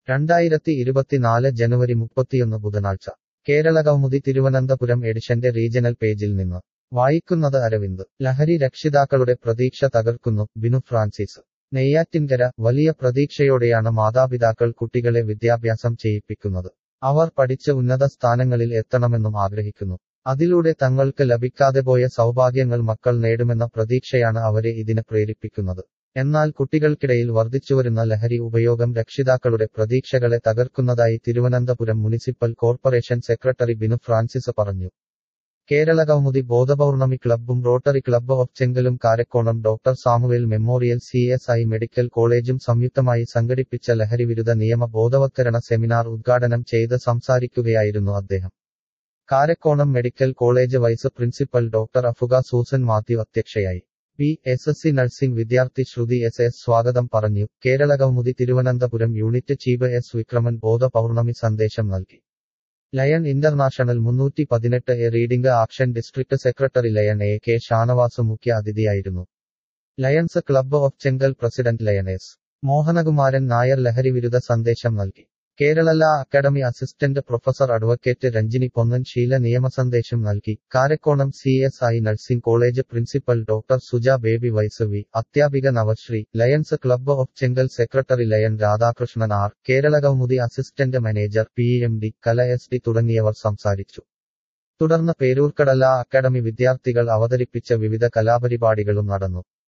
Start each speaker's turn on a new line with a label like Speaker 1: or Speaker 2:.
Speaker 1: രണ്ടായിരത്തി ഇരുപത്തിനാല് ജനുവരി മുപ്പത്തിയൊന്ന് ബുധനാഴ്ച കേരളകൗമുദി തിരുവനന്തപുരം എഡിഷന്റെ റീജണൽ പേജിൽ നിന്ന് വായിക്കുന്നത് അരവിന്ദ് ലഹരി രക്ഷിതാക്കളുടെ പ്രതീക്ഷ തകർക്കുന്നു ബിനു ഫ്രാൻസിസ് നെയ്യാറ്റിൻകര വലിയ പ്രതീക്ഷയോടെയാണ് മാതാപിതാക്കൾ കുട്ടികളെ വിദ്യാഭ്യാസം ചെയ്യിപ്പിക്കുന്നത് അവർ പഠിച്ച് ഉന്നത സ്ഥാനങ്ങളിൽ എത്തണമെന്നും ആഗ്രഹിക്കുന്നു അതിലൂടെ തങ്ങൾക്ക് ലഭിക്കാതെ പോയ സൗഭാഗ്യങ്ങൾ മക്കൾ നേടുമെന്ന പ്രതീക്ഷയാണ് അവരെ ഇതിന് പ്രേരിപ്പിക്കുന്നത് എന്നാൽ കുട്ടികൾക്കിടയിൽ വർദ്ധിച്ചുവരുന്ന ലഹരി ഉപയോഗം രക്ഷിതാക്കളുടെ പ്രതീക്ഷകളെ തകർക്കുന്നതായി Thiruvananthapuram municipal corporation secretary Binu Francis പറഞ്ഞു കേരള കൗമുദി ബോധപൗർണമി ക്ലബ്ബും റോട്ടറി ക്ലബ്ബ് ഓഫ് ചെങ്കലും Karakonam doctor Samuel memorial C S I medical കോളേജും സംയുക്തമായി സംഘടിപ്പിച്ച ലഹരിവിരുദ്ധ നിയമ ബോധവത്കരണ സെമിനാർ ഉദ്ഘാടനം ചെയ്ത് സംസാരിക്കുകയായിരുന്നു അദ്ദേഹം Karakonam medical college vice principal doctor Afuka Susan Mathew അധ്യക്ഷയായി P S S C nursing വിദ്യാർത്ഥി ശ്രുതി എസ് എസ് സ്വാഗതം പറഞ്ഞു Kerala Kaumudi Thiruvananthapuram unit chief S Vikraman Bodha Pournami സന്ദേശം നൽകി ലയൺ ഇന്റർനാഷണൽ മുന്നൂറ്റി പതിനെട്ട് A reading action district secretary lion A K Shanavas മുഖ്യ അതിഥിയായിരുന്നു lions club of Chenkal president lion S Mohanakumaran Nair ലഹരിവിരുദ്ധ സന്ദേശം നൽകി Kerala law academy assistant professor advocate Ranjini Ponnan Sheela നിയമസന്ദേശം നൽകി Karakonam C S I nursing college principal doctor Suja Baby vice V അധ്യാപിക Navasree lions club of Chenkal secretary lion Radhakrishnan R Kerala Kaumudi assistant manager P M D Kala S D തുടങ്ങിയവർ സംസാരിച്ചു തുടർന്ന് പേരൂർക്കട ലാ അക്കാദമി വിദ്യാർത്ഥികൾ അവതരിപ്പിച്ച വിവിധ കലാപരിപാടികളും നടന്നു